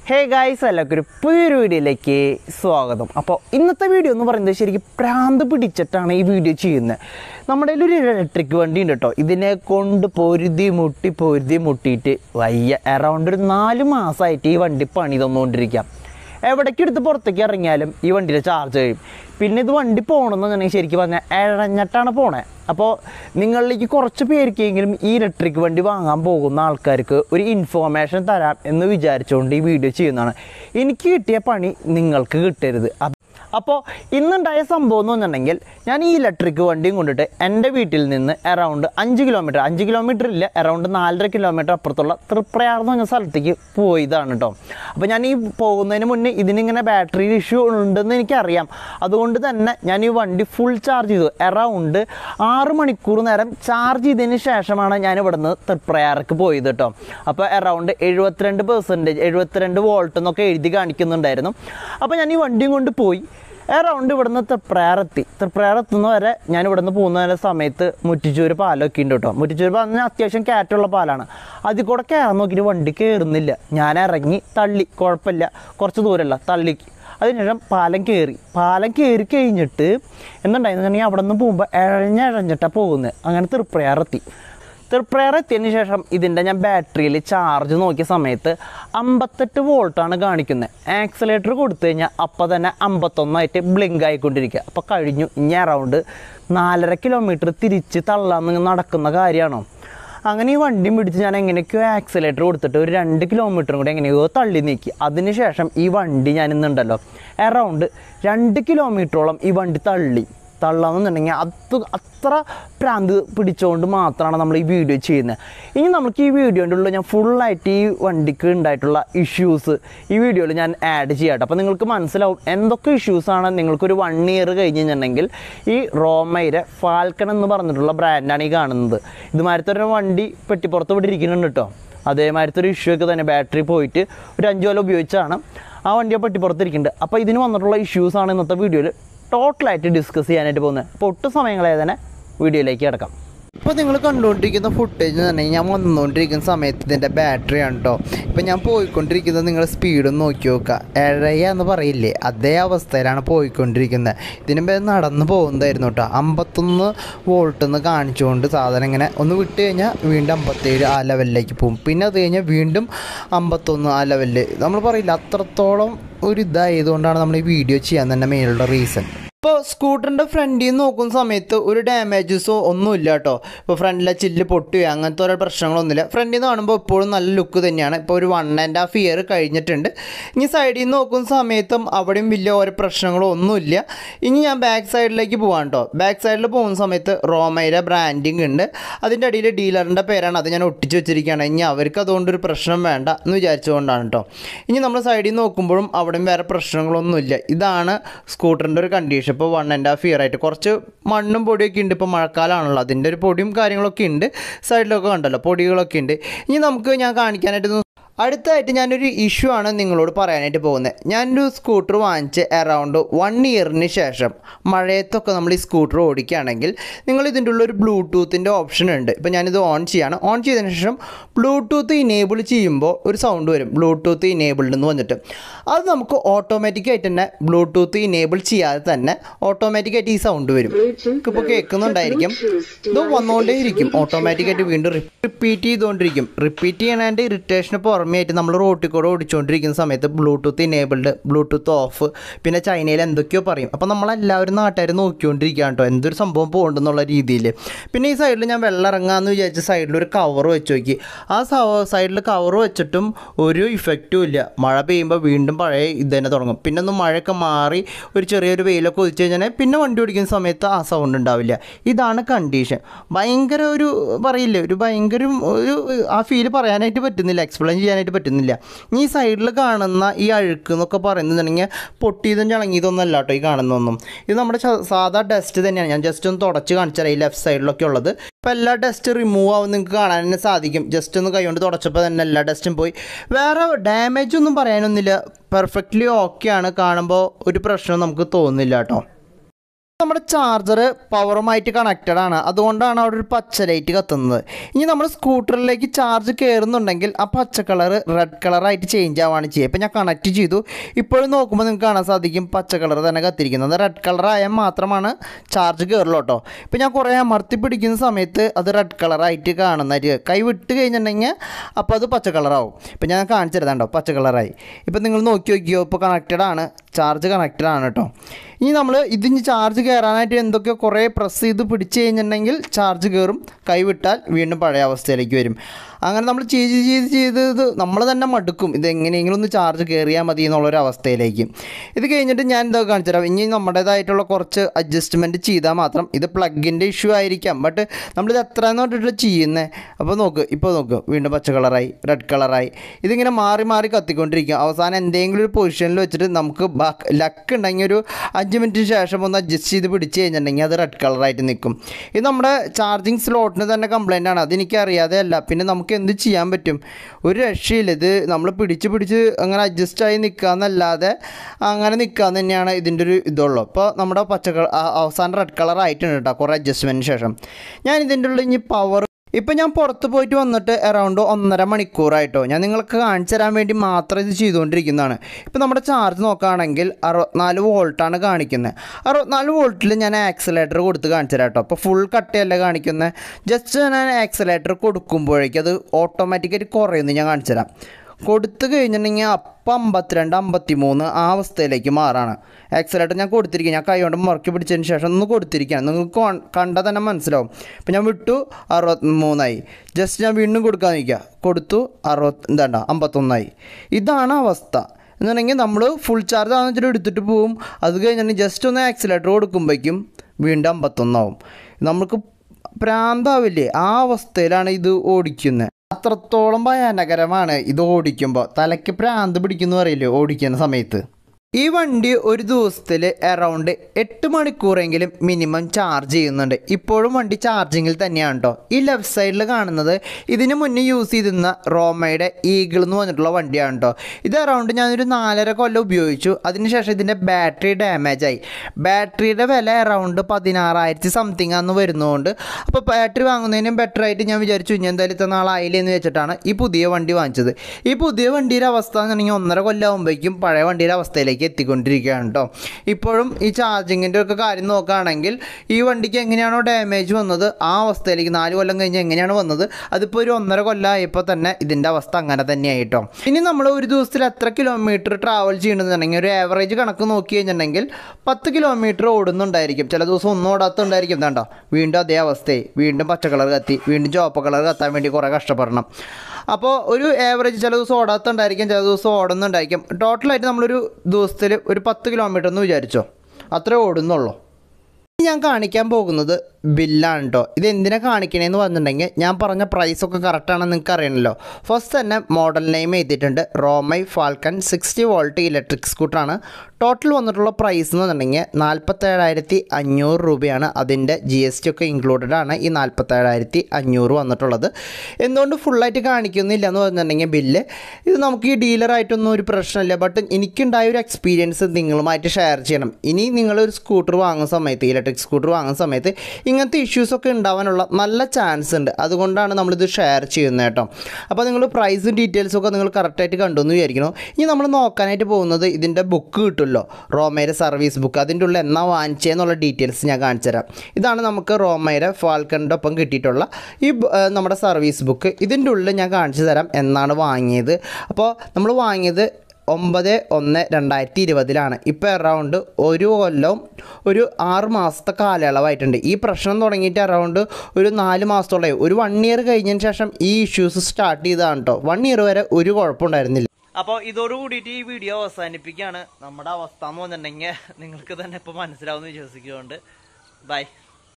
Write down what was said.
hey guys എല്ലാവർക്കും ഒരു പുതിയൊരു വീഡിയോയിലേക്ക് സ്വാഗതം അപ്പോൾ ഇന്നത്തെ വീഡിയോ എന്ന് പറയുന്നത് ശരിക്കും പ്രാന്ത് പിടിച്ചിട്ടാണ് ഈ വീഡിയോ ചെയ്യുന്നത് നമ്മുടെ കയ്യിൽ ഒരു ഇലക്ട്രിക് വണ്ടി ഉണ്ട് കേട്ടോ ഇതിനെ കൊണ്ട് പൊരുതി മുട്ടി പൊരുതി മുട്ടിയിട്ട് വയ്യ അറൗണ്ട് ഒരു നാല് മാസമായിട്ട് ഈ വണ്ടി പണി തന്നുകൊണ്ടിരിക്കാം എവിടേക്ക് എടുത്ത് പുറത്തേക്ക് ഇറങ്ങിയാലും ഈ വണ്ടിയിൽ ചാർജ് കഴിയും പിന്നെ ഇത് വണ്ടി പോകണമെന്നുണ്ടെങ്കിൽ ശരിക്കും പറഞ്ഞാൽ ഇഴഞ്ഞിട്ടാണ് പോണേ അപ്പോൾ നിങ്ങളിലേക്ക് കുറച്ച് പേർക്കെങ്കിലും ഈ ഇലക്ട്രിക് വണ്ടി വാങ്ങാൻ പോകുന്ന ആൾക്കാർക്ക് ഒരു ഇൻഫോർമേഷൻ തരാം എന്ന് വിചാരിച്ചുകൊണ്ട് ഈ വീഡിയോ ചെയ്യുന്നതാണ് എനിക്ക് കിട്ടിയ പണി നിങ്ങൾക്ക് കിട്ടരുത് അത് അപ്പോൾ ഇന്നുണ്ടായ സംഭവം എന്ന് പറഞ്ഞിട്ടുണ്ടെങ്കിൽ ഞാൻ ഈ ഇലക്ട്രിക് വണ്ടിയും കൊണ്ടിട്ട് എൻ്റെ വീട്ടിൽ നിന്ന് അറൗണ്ട് അഞ്ച് കിലോമീറ്റർ അഞ്ച് കിലോമീറ്റർ ഇല്ല അറൗണ്ട് നാലര കിലോമീറ്റർ അപ്പുറത്തുള്ള തൃപ്രയാർ എന്ന് പറഞ്ഞ സ്ഥലത്തേക്ക് പോയതാണ് കേട്ടോ അപ്പോൾ ഞാൻ ഈ പോകുന്നതിന് മുന്നേ ഇതിനിങ്ങനെ ബാറ്ററി ഇഷ്യൂ ഉണ്ടെന്ന് എനിക്കറിയാം അതുകൊണ്ട് തന്നെ ഞാൻ ഈ വണ്ടി ഫുൾ ചാർജ് ചെയ്തു അറൗണ്ട് ആറ് മണിക്കൂർ നേരം ചാർജ് ചെയ്തതിന് ശേഷമാണ് ഞാൻ ഇവിടുന്ന് തൃപ്രയാർക്ക് പോയത് കേട്ടോ അപ്പോൾ അറൗണ്ട് എഴുപത്തിരണ്ട് പെർസെൻറ്റേജ് എഴുപത്തിരണ്ട് വോൾട്ട് എന്നൊക്കെ എഴുതി കാണിക്കുന്നുണ്ടായിരുന്നു അപ്പോൾ ഞാൻ ഈ വണ്ടിയും കൊണ്ട് പോയി അറൗണ്ട് ഇവിടുന്ന് തൃപ്രയാറെത്തി തൃപ്രയാറെത്തുന്ന വരെ ഞാൻ ഇവിടുന്ന് പോകുന്ന സമയത്ത് മുറ്റിച്ചൂര് പാലമൊക്കെ ഉണ്ട് കേട്ടോ മുറ്റിച്ചൂര് പറഞ്ഞാൽ അത്യാവശ്യം കയറ്റമുള്ള പാലാണ് അതിൽ കൂടെ കയറാൻ നോക്കിയിട്ട് വണ്ടി കയറുന്നില്ല ഞാൻ ഇറങ്ങി തള്ളി കുഴപ്പമില്ല കുറച്ച് ദൂരമല്ല തള്ളി അതിനുശേഷം പാലം കയറി പാലം കയറി കഴിഞ്ഞിട്ട് എന്തുണ്ടായിരുന്നു അവിടെ നിന്ന് പോകുമ്പോൾ ഇഴഞ്ഞിഴഞ്ഞിട്ടാണ് പോകുന്നത് അങ്ങനെ തൃപ്രയാറെത്തി തൃപ്രയർ എത്തിയതിന് ശേഷം ഇതിൻ്റെ ഞാൻ ബാറ്ററിയിൽ ചാർജ് നോക്കിയ സമയത്ത് അമ്പത്തെട്ട് വോൾട്ടാണ് കാണിക്കുന്നത് ആക്സിലേറ്റർ കൊടുത്തു കഴിഞ്ഞാൽ അപ്പോൾ തന്നെ അമ്പത്തൊന്നായിട്ട് ബ്ലിങ്ക് ആയിക്കൊണ്ടിരിക്കുക അപ്പോൾ കഴിഞ്ഞു ഇനി അറൗണ്ട് നാലര കിലോമീറ്റർ തിരിച്ച് തള്ളാന്ന് നടക്കുന്ന കാര്യമാണോ അങ്ങനെ ഈ വണ്ടിയും പിടിച്ച് ഞാൻ എങ്ങനെയൊക്കെയോ ആക്സിലേറ്റർ കൊടുത്തിട്ട് ഒരു രണ്ട് കിലോമീറ്ററും കൂടി എങ്ങനെയോ തള്ളി നീക്കി അതിനുശേഷം ഈ വണ്ടി ഞാൻ ഇന്നുണ്ടല്ലോ അറൗണ്ട് രണ്ട് കിലോമീറ്ററോളം ഈ വണ്ടി തള്ളി തള്ളാമെന്നുണ്ടെങ്കിൽ അത് അത്ര പ്രാന്ത് പിടിച്ചുകൊണ്ട് മാത്രമാണ് നമ്മൾ ഈ വീഡിയോ ചെയ്യുന്നത് ഇനി നമുക്ക് ഈ വീഡിയോൻ്റെ ഉള്ളിൽ ഞാൻ ഫുള്ളായിട്ട് ഈ വണ്ടിക്ക് ഉണ്ടായിട്ടുള്ള ഇഷ്യൂസ് ഈ വീഡിയോയിൽ ഞാൻ ആഡ് ചെയ്യാട്ടെ അപ്പോൾ നിങ്ങൾക്ക് മനസ്സിലാവും എന്തൊക്കെ ഇഷ്യൂസാണ് നിങ്ങൾക്കൊരു വൺ ഇയർ കഴിഞ്ഞ് കഴിഞ്ഞിട്ടുണ്ടെങ്കിൽ ഈ റോമയുടെ ഫാൽക്കൺ എന്ന് പറഞ്ഞിട്ടുള്ള ബ്രാൻഡാണ് ഈ കാണുന്നത് ഇതുമാതിരത്തെ ഒരു വണ്ടി പെട്ടിപ്പുറത്ത് ഇവിടെ ഇരിക്കുന്നുണ്ട് കേട്ടോ അതേമാതിരത്തെ ഒരു ഇഷ്യൂ ഒക്കെ തന്നെ ബാറ്ററി പോയിട്ട് ഒരു അഞ്ച് കൊല്ലം ഉപയോഗിച്ചാണ് ആ വണ്ടിയെ പെട്ടിപ്പുറത്തിരിക്കുന്നുണ്ട് അപ്പോൾ ഇതിന് വന്നിട്ടുള്ള ഇഷ്യൂസാണ് ഇന്നത്തെ വീഡിയോയിൽ ടോട്ടലായിട്ട് ഡിസ്കസ് ചെയ്യാനായിട്ട് പോകുന്നത് അപ്പോൾ ഒട്ടും സമയങ്ങളെ തന്നെ വീഡിയോയിലേക്ക് കിടക്കാം ഇപ്പോൾ നിങ്ങൾ കണ്ടുകൊണ്ടിരിക്കുന്ന ഫുട്ടേജ് തന്നെ ഞാൻ വന്നുകൊണ്ടിരിക്കുന്ന സമയത്ത് ഇതിൻ്റെ ബാറ്ററിയാണ് കേട്ടോ ഇപ്പം ഞാൻ പോയിക്കൊണ്ടിരിക്കുന്നത് നിങ്ങൾ സ്പീഡും നോക്കി നോക്കുക ഏഴയ എന്ന് പറയില്ലേ അതേ അവസ്ഥയിലാണ് പോയിക്കൊണ്ടിരിക്കുന്നത് ഇതിന് മുമ്പേ നടന്ന് പോകുന്നതായിരുന്നു കേട്ടോ അമ്പത്തൊന്ന് വോൾട്ട് എന്ന് കാണിച്ചുകൊണ്ട് സാധനം ഇങ്ങനെ ഒന്ന് വിട്ട് കഴിഞ്ഞാൽ വീണ്ടും അമ്പത്തേഴ് ആ ലെവലിലേക്ക് പോകും പിന്നെ അത് കഴിഞ്ഞാൽ വീണ്ടും അമ്പത്തൊന്ന് ആ ലെവലിൽ നമ്മൾ പറയില്ല അത്രത്തോളം ഒരു ഇതായതുകൊണ്ടാണ് നമ്മൾ ഈ വീഡിയോ ചെയ്യാൻ തന്നെ മെയിനുള്ള റീസൺ ഇപ്പോൾ സ്കൂട്ടറിൻ്റെ ഫ്രണ്ടിൽ നിന്ന് നോക്കുന്ന സമയത്ത് ഒരു ഡാമേജസോ ഒന്നുമില്ല കേട്ടോ ഇപ്പോൾ ഫ്രണ്ടിലെ ചില്ല് പൊട്ടുകയോ അങ്ങനത്തെ ഓരോ പ്രശ്നങ്ങളൊന്നുമില്ല ഫ്രണ്ടിൽ നിന്ന് കാണുമ്പോൾ എപ്പോഴും നല്ല ലുക്ക് തന്നെയാണ് ഇപ്പോൾ ഒരു വൺ ആൻഡ് ഹാഫ് ഇയർ കഴിഞ്ഞിട്ടുണ്ട് ഇനി സൈഡിൽ നിന്ന് നോക്കുന്ന സമയത്തും അവിടെയും വലിയ ഓരോ പ്രശ്നങ്ങളോ ഒന്നുമില്ല ഇനി ഞാൻ ബാക്ക് സൈഡിലേക്ക് പോകാം കേട്ടോ ബാക്ക് സൈഡിൽ പോകുന്ന സമയത്ത് റോമയുടെ ബ്രാൻഡിങ് ഉണ്ട് അതിൻ്റെ അടിയിൽ ഡീലറിൻ്റെ പേരാണ് അത് ഞാൻ ഒട്ടിച്ച് വെച്ചിരിക്കുകയാണ് ഇനി അവർക്ക് അതുകൊണ്ടൊരു പ്രശ്നം വേണ്ട എന്ന് വിചാരിച്ചുകൊണ്ടാണ് കേട്ടോ ഇനി നമ്മൾ സൈഡിൽ നോക്കുമ്പോഴും അവിടെയും വേറെ പ്രശ്നങ്ങളൊന്നുമില്ല ഇതാണ് സ്കൂട്ടറിൻ്റെ ഒരു കണ്ടീഷൻ ഇപ്പോൾ വൺ ആൻഡ് ഹാഫ് ഇയർ ആയിട്ട് കുറച്ച് മണ്ണും പൊടിയൊക്കെ ഉണ്ട് ഇപ്പോൾ മഴക്കാലമാണല്ലോ അതിൻ്റെ ഒരു പൊടിയും കാര്യങ്ങളൊക്കെ ഉണ്ട് സൈഡിലൊക്കെ കണ്ടല്ലോ പൊടികളൊക്കെ ഉണ്ട് ഇനി നമുക്ക് ഞാൻ കാണിക്കാനായിട്ട് അടുത്തായിട്ട് ഞാനൊരു ഇഷ്യൂ ആണ് നിങ്ങളോട് പറയാനായിട്ട് പോകുന്നത് ഞാനൊരു സ്കൂട്ടർ വാങ്ങിച്ച് അറൗണ്ട് വൺ ഇയറിന് ശേഷം മഴയത്തൊക്കെ നമ്മൾ ഈ സ്കൂട്ടർ ഓടിക്കുകയാണെങ്കിൽ നിങ്ങൾ ഇതിൻ്റെ ഉള്ള ഒരു ബ്ലൂടൂത്തിൻ്റെ ഓപ്ഷൻ ഉണ്ട് ഇപ്പോൾ ഞാനിത് ഓൺ ചെയ്യാണ് ഓൺ ചെയ്തതിന് ശേഷം ബ്ലൂടൂത്ത് ഇനേബിൾ ചെയ്യുമ്പോൾ ഒരു സൗണ്ട് വരും ബ്ലൂടൂത്ത് ഇനേബിൾഡ് എന്ന് വന്നിട്ട് അത് നമുക്ക് ഓട്ടോമാറ്റിക്കായിട്ട് തന്നെ ബ്ലൂടൂത്ത് ഇനേബിൾ ചെയ്യാതെ തന്നെ ഓട്ടോമാറ്റിക്കായിട്ട് ഈ സൗണ്ട് വരും ഇപ്പോൾ കേൾക്കുന്നുണ്ടായിരിക്കും ഇത് വന്നുകൊണ്ടേ ഇരിക്കും ഓട്ടോമാറ്റിക്കായിട്ട് വീണ്ടും റിപ്പീറ്റ് ചെയ്തുകൊണ്ടിരിക്കും റിപ്പീറ്റ് ചെയ്യണതിൻ്റെ ഇറിറ്റേഷന് പുറമെ ആയിട്ട് നമ്മൾ റോട്ടിൽ കൂടെ ഓടിച്ചുകൊണ്ടിരിക്കുന്ന സമയത്ത് ബ്ലൂടൂത്ത് ഇനേബിൾഡ് ബ്ലൂടൂത്ത് ഓഫ് പിന്നെ ചൈനയിൽ എന്തൊക്കെയോ പറയും അപ്പോൾ നമ്മളെല്ലാവരും നാട്ടുകാർ നോക്കിക്കൊണ്ടിരിക്കുകയാണ് കേട്ടോ എന്തൊരു സംഭവം പോകണ്ടെന്നുള്ള രീതിയിൽ പിന്നെ ഈ സൈഡിൽ ഞാൻ വെള്ളം ഇറങ്ങാമെന്ന് വിചാരിച്ച് സൈഡിൽ ഒരു കവർ വെച്ച് നോക്കി ആ സൈഡിൽ കവർ വെച്ചിട്ടും ഒരു ഇഫക്റ്റും ഇല്ല മഴ പെയ്യുമ്പോൾ വീണ്ടും പഴയ ഇത് തന്നെ തുടങ്ങും പിന്നെ ഒന്ന് മഴയൊക്കെ മാറി ഒരു ചെറിയൊരു വെയിലൊക്കെ ഒതിച്ച് കഴിഞ്ഞാൽ പിന്നെ വണ്ടി ഓടിക്കുന്ന സമയത്ത് ആ സൗണ്ട് ഉണ്ടാവില്ല ഇതാണ് കണ്ടീഷൻ ഭയങ്കര ഒരു പറയില്ലേ ഒരു ഭയങ്കര ഒരു ആ ഫീൽ പറയാനായിട്ട് പറ്റുന്നില്ല എക്സ്പ്ലെയിൻ ചെയ്യാനായിട്ട് പറ്റുന്നില്ല ഈ സൈഡിൽ കാണുന്ന ഈ അഴുക്ക് എന്നൊക്കെ പറയുന്നുണ്ടെങ്കിൽ പൊട്ടിയതും ചളങ്ങിയതൊന്നും അല്ല കേട്ടോ ഈ കാണുന്നൊന്നും ഇത് നമ്മുടെ ച- സാധാ ഡസ്റ്റ് തന്നെയാണ് ഞാൻ ജസ്റ്റ് ഒന്ന് തുടച്ച് കാണിച്ചാൽ ഈ ലെഫ്റ്റ് സൈഡിലൊക്കെ ഉള്ളത് ഇപ്പോൾ എല്ലാ ഡസ്റ്റ് റിമൂവ് ആവും നിങ്ങൾക്ക് കാണാൻ തന്നെ സാധിക്കും ജസ്റ്റ് ഒന്ന് കൈകൊണ്ട് തുടച്ചപ്പോൾ തന്നെ എല്ലാ ഡസ്റ്റും പോയി വേറെ ഡാമേജ് ഒന്നും പറയാനൊന്നുമില്ല പെർഫെക്റ്റ്ലി ഓക്കെയാണ് കാണുമ്പോൾ ഒരു പ്രശ്നവും നമുക്ക് തോന്നുന്നില്ല കേട്ടോ നമ്മുടെ ചാർജർ പവറുമായിട്ട് കണക്റ്റഡ് ആണ് അതുകൊണ്ടാണ് അവിടെ ഒരു പച്ച ലൈറ്റ് കത്തുന്നത് ഇനി നമ്മൾ സ്കൂട്ടറിലേക്ക് ചാർജ് കയറുന്നുണ്ടെങ്കിൽ ആ പച്ച കളർ റെഡ് കളറായിട്ട് ചേഞ്ച് ആവുകയാണ് ചെയ്യുക ഇപ്പം ഞാൻ കണക്ട് ചെയ്തു ഇപ്പോഴും നോക്കുമ്പോൾ നിങ്ങൾക്ക് കാണാൻ സാധിക്കും പച്ച കളർ തന്നെ കത്തിരിക്കുന്നത് റെഡ് കളർ ആയാൽ മാത്രമാണ് ചാർജ് കയറുള്ളൂ കേട്ടോ ഇപ്പം ഞാൻ കുറേ അമർത്തി പിടിക്കുന്ന സമയത്ത് അത് റെഡ് കളറായിട്ട് കാണുന്നതായിട്ട് കൈ വിട്ട് കഴിഞ്ഞിട്ടുണ്ടെങ്കിൽ അപ്പോൾ അത് പച്ച കളറാവും ഇപ്പം ഞാൻ കാണിച്ചു തരാം പച്ച കളറായി ഇപ്പം നിങ്ങൾ നോക്കി നോക്കിയോ ഇപ്പോൾ കണക്റ്റഡ് ആണ് ചാർജ് കണക്റ്റഡ് ആണ് കേട്ടോ ഇനി നമ്മൾ ഇതിന് ചാർജ് കയറാനായിട്ട് എന്തൊക്കെയോ കുറേ പ്രസ് ചെയ്ത് പിടിച്ച് കഴിഞ്ഞിട്ടുണ്ടെങ്കിൽ ചാർജ് കയറും കൈവിട്ടാൽ വീണ്ടും പഴയ അവസ്ഥയിലേക്ക് വരും അങ്ങനെ നമ്മൾ ചെയ്ത് ചെയ്ത് ചെയ്ത് ഇത് നമ്മൾ തന്നെ മടുക്കും ഇത് എങ്ങനെയെങ്കിലും ഒന്ന് ചാർജ് കയറിയാൽ മതി എന്നുള്ളൊരു അവസ്ഥയിലേക്ക് ഇത് കഴിഞ്ഞിട്ട് ഞാൻ എന്താ കാണിച്ചു തരാം ഇനി നമ്മുടേതായിട്ടുള്ള കുറച്ച് അഡ്ജസ്റ്റ്മെൻറ്റ് ചെയ്താൽ മാത്രം ഇത് പ്ലഗിൻ്റെ ഇഷ്യൂ ആയിരിക്കാം ബട്ട് നമ്മളിത് എത്ര എന്ന് പറഞ്ഞിട്ട് ചെയ്യുന്നത് അപ്പോൾ നോക്ക് ഇപ്പോൾ നോക്ക് വീണ്ടും പച്ച കളറായി റെഡ് കളറായി ഇതിങ്ങനെ മാറി മാറി കത്തിക്കൊണ്ടിരിക്കും അവസാനം എന്തെങ്കിലും ഒരു പൊസിഷനിൽ വെച്ചിട്ട് നമുക്ക് ലക്ക് ഉണ്ടെങ്കിൽ ഒരു അഞ്ച് മിനിറ്റിന് ശേഷം ഒന്ന് അഡ്ജസ്റ്റ് ചെയ്ത് പിടിച്ച് കഴിഞ്ഞിട്ടുണ്ടെങ്കിൽ അത് റെഡ് കളറായിട്ട് നിൽക്കും ഇത് നമ്മുടെ ചാർജിങ് സ്ലോട്ടിന് തന്നെ കംപ്ലൈൻ്റ് ആണ് അതെനിക്ക് അറിയാതെ അല്ല പിന്നെ നമുക്ക് എന്ത് ചെയ്യാൻ പറ്റും ഒരു രക്ഷയില്ല ഇത് നമ്മൾ പിടിച്ച് പിടിച്ച് അങ്ങനെ അഡ്ജസ്റ്റ് ആയി നിൽക്കാന്നല്ലാതെ അങ്ങനെ നിൽക്കാന്ന് തന്നെയാണ് ഇതിൻ്റെ ഒരു ഇതുള്ളൂ അപ്പോൾ നമ്മുടെ പച്ച കള- ആ- അവസാനം റെഡ് കളർ ആയിട്ടുണ്ട് കേട്ടോ കുറേ അഡ്ജസ്റ്റ്മെൻറ്റിന് ശേഷം ഞാൻ ഇതിൻ്റെ ഉള്ളിൽ ഇനി പവർ ഇപ്പം ഞാൻ പുറത്ത് പോയിട്ട് വന്നിട്ട് അറൗണ്ട് ഒന്നര മണിക്കൂറായിട്ടോ ഞാൻ നിങ്ങൾക്ക് കാണിച്ചു തരാൻ വേണ്ടി മാത്രം ഇത് ചെയ്തുകൊണ്ടിരിക്കുന്നതാണ് ഇപ്പം നമ്മുടെ ചാർജ് നോക്കുകയാണെങ്കിൽ അറുപത്തിനാല് വോൾട്ടാണ് കാണിക്കുന്നത് അറുപത്തിനാല് വോൾട്ടിൽ ഞാൻ ആക്സിലേറ്റർ കൊടുത്ത് കാണിച്ചു തരാം കേട്ടോ അപ്പോൾ ഫുൾ കട്ടയല്ല കാണിക്കുന്നത് ജസ്റ്റ് ഞാൻ ആക്സിലേറ്റർ കൊടുക്കുമ്പോഴേക്കും അത് ഓട്ടോമാറ്റിക്കായിട്ട് കുറയുന്നു ഞാൻ കാണിച്ചു തരാം കൊടുത്തു കഴിഞ്ഞിട്ടുണ്ടെങ്കിൽ അപ്പം അമ്പത്തിരണ്ട് അമ്പത്തി മൂന്ന് ആ അവസ്ഥയിലേക്ക് മാറാണ് ആക്സിലേറ്റർ ഞാൻ കൊടുത്തിരിക്കുക ഞാൻ കൈ കൊണ്ട് മുറക്കി പിടിച്ചതിന് ശേഷം ഒന്ന് കൊടുത്തിരിക്കുകയാണ് നിങ്ങൾക്ക് കോൺ- കണ്ടാൽ തന്നെ മനസ്സിലാവും ഇപ്പം ഞാൻ വിട്ടു അറുപത്തി മൂന്നായി ജസ്റ്റ് ഞാൻ വീണ്ടും കൊടുക്കാൻ നിൽക്കുക കൊടുത്തു അറുപത്തി എന്താണ്ട അമ്പത്തൊന്നായി ഇതാണ് അവസ്ഥ എന്നുണ്ടെങ്കിൽ നമ്മൾ ഫുൾ ചാർജ് ആണെന്ന് വെച്ചിട്ട് എടുത്തിട്ട് പോവും അത് കഴിഞ്ഞിട്ടുണ്ടെങ്കിൽ ജസ്റ്റ് ഒന്ന് ആക്സിലേറ്റർ കൊടുക്കുമ്പോഴേക്കും വീണ്ടും അമ്പത്തൊന്നാവും നമുക്ക് പ്രാന്താവില്ലേ ആ അവസ്ഥയിലാണ് ഇത് ഓടിക്കുന്നത് അത്രത്തോളം ഭയാനകരമാണ് ഇത് ഓടിക്കുമ്പോൾ തലയ്ക്ക് പ്രാന്ത് പിടിക്കുന്നു പറയില്ലേ ഓടിക്കുന്ന സമയത്ത് ഈ വണ്ടി ഒരു ദിവസത്തിൽ അറൗണ്ട് എട്ട് മണിക്കൂറെങ്കിലും മിനിമം ചാർജ് ചെയ്യുന്നുണ്ട് ഇപ്പോഴും വണ്ടി ചാർജിങ്ങിൽ തന്നെയാണ് കേട്ടോ ഈ ലെഫ്റ്റ് സൈഡിൽ കാണുന്നത് ഇതിന് മുന്നേ യൂസ് ചെയ്തിരുന്ന റോമയുടെ ഈഗിൾ എന്ന് പറഞ്ഞിട്ടുള്ള വണ്ടിയാണ് കേട്ടോ ഇത് അറൗണ്ട് ഞാനൊരു നാലര കൊല്ലം ഉപയോഗിച്ചു അതിനുശേഷം ഇതിൻ്റെ ബാറ്ററി ഡാമേജ് ആയി ബാറ്ററിയുടെ വില അറൗണ്ട് പതിനാറായിരത്തി സംതിങ് ആണെന്ന് വരുന്നതുകൊണ്ട് അപ്പോൾ ബാറ്ററി വാങ്ങുന്നതിനും ബെറ്റർ ആയിട്ട് ഞാൻ വിചാരിച്ചു ഇനി എന്തായാലും ഇത്ര നാളായില്ലേ എന്ന് വെച്ചിട്ടാണ് ഈ പുതിയ വണ്ടി വാങ്ങിച്ചത് ഈ പുതിയ വണ്ടിയുടെ അവസ്ഥ എന്നുണ്ടെങ്കിൽ ഒന്നര കൊല്ലം ആകുമ്പോഴേക്കും പഴയ വണ്ടിയുടെ അവസ്ഥയിലേക്ക് എത്തിക്കൊണ്ടിരിക്കുകയാണ് കേട്ടോ ഇപ്പോഴും ഈ ചാർജിങ്ങിൻ്റെ ഒക്കെ കാര്യം നോക്കുകയാണെങ്കിൽ ഈ വണ്ടിക്ക് എങ്ങനെയാണോ ഡാമേജ് വന്നത് ആ അവസ്ഥയിലേക്ക് നാല് കൊല്ലം കഴിഞ്ഞ് എങ്ങനെയാണ് വന്നത് അതിപ്പോൾ ഒരു ഒന്നര കൊല്ലം ആയപ്പോൾ തന്നെ ഇതിൻ്റെ അവസ്ഥ അങ്ങനെ തന്നെയായിട്ടോ ഇനി നമ്മൾ ഒരു ദിവസത്തിൽ എത്ര കിലോമീറ്റർ ട്രാവൽ ചെയ്യണമെന്നുണ്ടെങ്കിൽ ഒരു ആവറേജ് കണക്ക് നോക്കി കഴിഞ്ഞിട്ടുണ്ടെങ്കിൽ പത്ത് കിലോമീറ്റർ ഓടുന്നുണ്ടായിരിക്കും ചില ദിവസം ഒന്നും ഓടാത്തുണ്ടായിരിക്കും വേണ്ട വീണ്ടും അതേ അവസ്ഥയായി വീണ്ടും പച്ച കളർ കത്തി വീണ്ടും ചുവപ്പ് കളർ കത്താൻ വേണ്ടി കുറേ കഷ്ടപ്പെടണം അപ്പോൾ ഒരു ആവറേജ് ചില ദിവസം ഓടാത്തുണ്ടായിരിക്കും ചില ദിവസം ഓടുന്നുണ്ടായിരിക്കും ടോട്ടലായിട്ട് നമ്മളൊരു ദിവസത്തിൽ ഒരു പത്ത് കിലോമീറ്റർ എന്ന് വിചാരിച്ചോ അത്രേ ഓടുന്നുള്ളൂ ഇനി ഞാൻ കാണിക്കാൻ പോകുന്നത് ബില്ലാണ് കേട്ടോ ഇത് എന്തിനാ കാണിക്കണേന്ന് പറഞ്ഞിട്ടുണ്ടെങ്കിൽ ഞാൻ പറഞ്ഞ പ്രൈസൊക്കെ കറക്റ്റാണെന്ന് നിങ്ങൾക്ക് അറിയണമല്ലോ ഫസ്റ്റ് തന്നെ മോഡൽ നെയിം എഴുതിയിട്ടുണ്ട് റോമൈ ഫാൽക്കൺ സിക്സ്റ്റി വോൾട്ട് ഇലക്ട്രിക് സ്കൂട്ടറാണ് ടോട്ടൽ വന്നിട്ടുള്ള പ്രൈസ് എന്ന് പറഞ്ഞിട്ടുണ്ടെങ്കിൽ നാൽപ്പത്തേഴായിരത്തി അഞ്ഞൂറ് രൂപയാണ് അതിൻ്റെ ജി എസ് ടി ഒക്കെ ഇൻക്ലൂഡഡ് ആണ് ഈ നാൽപ്പത്തേഴായിരത്തി അഞ്ഞൂറ് വന്നിട്ടുള്ളത് എന്തുകൊണ്ട് ഫുള്ളായിട്ട് കാണിക്കുന്നില്ല എന്ന് പറഞ്ഞിട്ടുണ്ടെങ്കിൽ ബില്ല് ഇത് നമുക്ക് ഈ ഡീലറായിട്ടൊന്നും ഒരു പ്രശ്നമില്ല ബട്ട് എനിക്കുണ്ടായ ഒരു എക്സ്പീരിയൻസ് നിങ്ങളുമായിട്ട് ഷെയർ ചെയ്യണം ഇനി നിങ്ങളൊരു സ്കൂട്ടർ വാങ്ങുന്ന സമയത്ത് ഇലക്ട്രിക് സ്കൂട്ടർ വാങ്ങുന്ന സമയത്ത് ഇങ്ങനത്തെ ഇഷ്യൂസൊക്കെ ഉണ്ടാവാനുള്ള നല്ല ചാൻസ് ഉണ്ട് അതുകൊണ്ടാണ് നമ്മളിത് ഷെയർ ചെയ്യുന്നത് കേട്ടോ അപ്പോൾ നിങ്ങൾ പ്രൈസും ഡീറ്റെയിൽസും ഒക്കെ നിങ്ങൾ കറക്റ്റായിട്ട് കണ്ടു എന്ന് വിചാരിക്കണം ഇനി നമ്മൾ നോക്കാനായിട്ട് പോകുന്നത് ഇതിൻ്റെ ബുക്ക് കിട്ടുമല്ലോ റോമയുടെ സർവീസ് ബുക്ക് അതിൻ്റെ ഉള്ളിൽ എന്നാ വാങ്ങിച്ചതെന്നുള്ള ഡീറ്റെയിൽസ് ഞാൻ കാണിച്ചു തരാം ഇതാണ് നമുക്ക് റോമയുടെ ഫാൽക്കണിൻ്റെ ഒപ്പം കിട്ടിയിട്ടുള്ള ഈ ബ- ഏ, നമ്മുടെ സർവീസ് ബുക്ക് ഇതിൻ്റെ ഉള്ളിൽ ഞാൻ കാണിച്ചു തരാം എന്നാണ് വാങ്ങിയത് അപ്പോൾ നമ്മൾ വാങ്ങിയത് ഒമ്പത് ഒന്ന് രണ്ടായിരത്തി ഇരുപതിലാണ് ഇപ്പോൾ അറൗണ്ട് ഒരു കൊല്ലവും ഒരു ആറ് മാസത്തെ കാലയളവായിട്ടുണ്ട് ഈ പ്രശ്നം തുടങ്ങിയിട്ട് അറൗണ്ട് ഒരു നാല് മാസത്തോളമായി ഒരു വൺ ഇയർ കഴിഞ്ഞതിന് ശേഷം ഈ ഇഷ്യൂസ് സ്റ്റാർട്ട് ചെയ്തതാണ് കേട്ടോ വൺ ഇയർ വരെ ഒരു കുഴപ്പമുണ്ടായിരുന്നില്ല അപ്പോൾ ഇതോട് കൂടിയിട്ട് ഈ വീഡിയോ അവസാനിപ്പിക്കുകയാണ് നമ്മുടെ അവസ്ഥ എന്ന് പറഞ്ഞിട്ടുണ്ടെങ്കിൽ നിങ്ങൾക്ക് തന്നെ ഇപ്പോൾ മനസ്സിലാവുമെന്ന് വിശ്വസിക്കുന്നുണ്ട് ബൈ